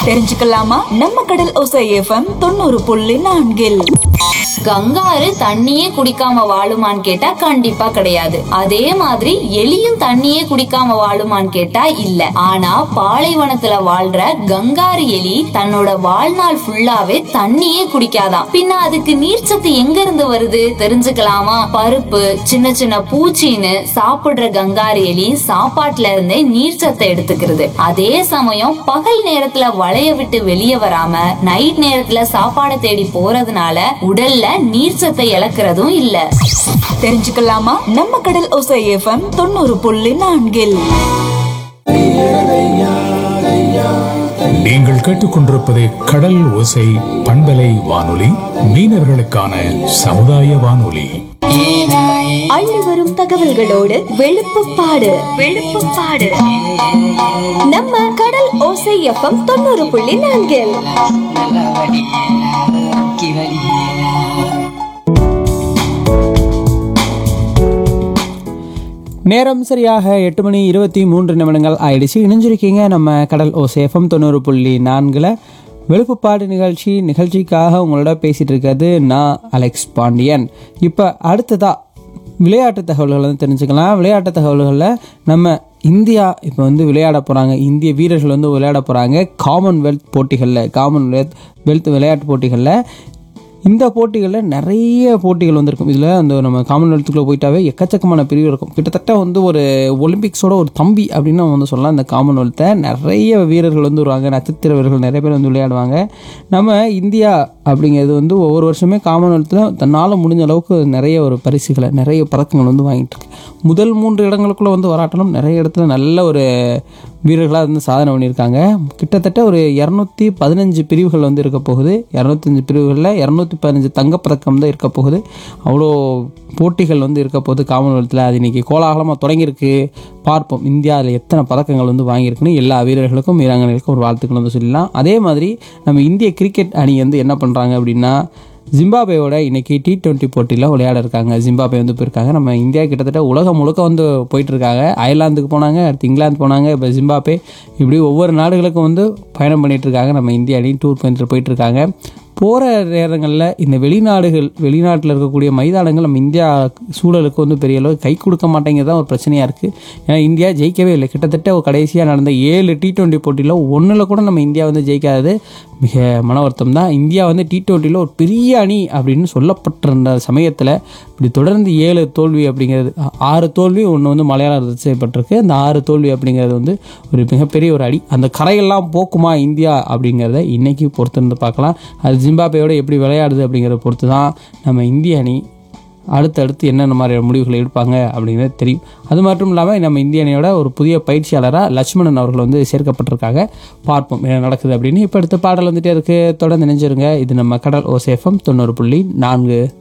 தெரிஞ்சுக்கலாமா நம்ம கடல் ஒசை எஃப்எம் தொண்ணூறு புள்ளி நான்கில் கங்காரு தண்ணியே குடிக்காம வாழுமான்னு கேட்டா கண்டிப்பா கிடையாது அதே மாதிரி எலியும் தண்ணியே குடிக்காம வாழுமான்னு கேட்டா இல்ல ஆனா பாலைவனத்துல வாழ்ற கங்காரு எலி தன்னோட வாழ்நாள் ஃபுல்லாவே தண்ணியே குடிக்காதாம் பின்ன அதுக்கு நீர்ச்சத்து எங்க இருந்து வருது தெரிஞ்சுக்கலாமா பருப்பு சின்ன சின்ன பூச்சின்னு சாப்பிடுற கங்காரு எலி சாப்பாட்டுல இருந்தே நீர்ச்சத்தை எடுத்துக்கிறது அதே சமயம் பகல் நேரத்துல வளைய விட்டு வெளியே வராம நைட் நேரத்துல சாப்பாடை தேடி போறதுனால உடல்ல நீர்ச்சத்தை இழக்கிறதும் இல்ல தெரிஞ்சுக்கலாமா நம்ம கடல் ஒசை எஃப்எம் தொண்ணூறு புள்ளி நான்கில் நீங்கள் கேட்டுக்கொண்டிருப்பது கடல் ஓசை பண்பலை வானொலி மீனவர்களுக்கான சமுதாய வானொலி அள்ளி வரும் தகவல்களோடு வெளுப்புப்பாடு வெளுப்புப்பாடு நம்ம கடல் ஓசை எஃப்எம் தொண்ணூறு புள்ளி நான்கில் நல்லா வடி கி வடி நேரம் சரியாக எட்டு மணி இருபத்தி மூன்று நிமிடங்கள் ஆயிடுச்சு இணைஞ்சிருக்கீங்க நம்ம கடல் ஓசேஃபம் தொண்ணூறு புள்ளி நான்கில் வெளுப்புப்பாடு நிகழ்ச்சி நிகழ்ச்சிக்காக உங்களோட பேசிகிட்டு இருக்கிறது நான் அலெக்ஸ் பாண்டியன் இப்போ அடுத்ததா விளையாட்டு தகவல்களை வந்து தெரிஞ்சுக்கலாம் விளையாட்டு தகவல்களில் நம்ம இந்தியா இப்போ வந்து விளையாட போகிறாங்க இந்திய வீரர்கள் வந்து விளையாட போகிறாங்க காமன்வெல்த் போட்டிகளில் காமன்வெல்த் வெல்த் விளையாட்டு போட்டிகளில் இந்த போட்டிகளில் நிறைய போட்டிகள் வந்திருக்கும் இதில் அந்த நம்ம காமன்வெல்த்துக்குள்ளே போயிட்டாவே எக்கச்சக்கமான பிரிவு இருக்கும் கிட்டத்தட்ட வந்து ஒரு ஒலிம்பிக்ஸோட ஒரு தம்பி அப்படின்னு நம்ம வந்து சொல்லலாம் இந்த காமன்வெல்த்தை நிறைய வீரர்கள் வந்து வருவாங்க நட்சத்திர வீரர்கள் நிறைய பேர் வந்து விளையாடுவாங்க நம்ம இந்தியா அப்படிங்கிறது வந்து ஒவ்வொரு வருஷமே காமன்வெல்த்தில் தன்னால் முடிஞ்ச அளவுக்கு நிறைய ஒரு பரிசுகளை நிறைய பதக்கங்கள் வந்து வாங்கிட்டு இருக்கு முதல் மூன்று இடங்களுக்குள்ளே வந்து வராட்டலும் நிறைய இடத்துல நல்ல ஒரு வீரர்களாக வந்து சாதனை பண்ணியிருக்காங்க கிட்டத்தட்ட ஒரு இரநூத்தி பதினஞ்சு பிரிவுகள் வந்து இருக்க போகுது இரநூத்தஞ்சு பிரிவுகளில் இரநூத்தி பதினஞ்சு தங்கப்பதக்கம் தான் இருக்க போகுது அவ்வளோ போட்டிகள் வந்து இருக்க போகுது காமன்வெல்த்தில் அது இன்னைக்கு கோலாகலமாக தொடங்கியிருக்கு பார்ப்போம் இந்தியாவில் எத்தனை பதக்கங்கள் வந்து வாங்கியிருக்குன்னு எல்லா வீரர்களுக்கும் வீராங்கனைகளுக்கும் ஒரு வாழ்த்துக்கள் வந்து சொல்லலாம் அதே மாதிரி நம்ம இந்திய கிரிக்கெட் அணி வந்து என்ன பண்ணுறாங்க அப்படின்னா ஜிம்பாபேவோட இன்னைக்கு டி டுவெண்ட்டி போட்டியில் விளையாட இருக்காங்க ஜிம்பாபே வந்து போயிருக்காங்க நம்ம இந்தியா கிட்டத்தட்ட உலகம் முழுக்க வந்து போயிட்டு இருக்காங்க அயர்லாந்துக்கு போனாங்க அடுத்து இங்கிலாந்து போனாங்க இப்போ ஜிம்பாபே இப்படி ஒவ்வொரு நாடுகளுக்கும் வந்து பயணம் பண்ணிட்டு இருக்காங்க நம்ம இந்திய அணி டூர் பண்ணிட்டு போயிட்டு இருக்காங்க போகிற நேரங்களில் இந்த வெளிநாடுகள் வெளிநாட்டில் இருக்கக்கூடிய மைதானங்கள் நம்ம இந்தியா சூழலுக்கு வந்து பெரிய அளவு கை கொடுக்க மாட்டேங்கிறது தான் ஒரு பிரச்சனையாக இருக்குது ஏன்னா இந்தியா ஜெயிக்கவே இல்லை கிட்டத்தட்ட ஒரு கடைசியாக நடந்த ஏழு டி டுவெண்ட்டி போட்டியில் ஒன்றில் கூட நம்ம இந்தியா வந்து ஜெயிக்காதது மிக மன வருத்தம் தான் இந்தியா வந்து டி டுவெண்ட்டியில் ஒரு பெரிய அணி அப்படின்னு சொல்லப்பட்டிருந்த சமயத்தில் இப்படி தொடர்ந்து ஏழு தோல்வி அப்படிங்கிறது ஆ- ஆறு தோல்வி ஒன்று வந்து மலையாளம் ரத்து செய்யப்பட்டிருக்கு அந்த ஆறு தோல்வி அப்படிங்கிறது வந்து ஒரு மிகப்பெரிய ஒரு அடி அந்த கரையெல்லாம் போக்குமா இந்தியா அப்படிங்கிறத இன்னைக்கு பொறுத்திருந்து பார்க்கலாம் அது ஜிம்பாபேயோட எப்படி விளையாடுது அப்படிங்கிறத பொறுத்து தான் நம்ம இந்திய அணி அடுத்தடுத்து என்னென்ன மாதிரியான முடிவுகளை எடுப்பாங்க அப்படிங்கிறது தெரியும் அது மட்டும் இல்லாமல் நம்ம இந்திய அணியோட ஒரு புதிய பயிற்சியாளராக லட்சுமணன் அவர்கள் வந்து சேர்க்கப்பட்டிருக்காங்க பார்ப்போம் என்ன நடக்குது அப்படின்னு இப்போ அடுத்த பாடல் வந்துட்டே இருக்கு தொடர்ந்து நினைஞ்சிருங்க இது நம்ம கடல் ஓசேஃபம் தொண்ணூறு புள்ளி நான்கு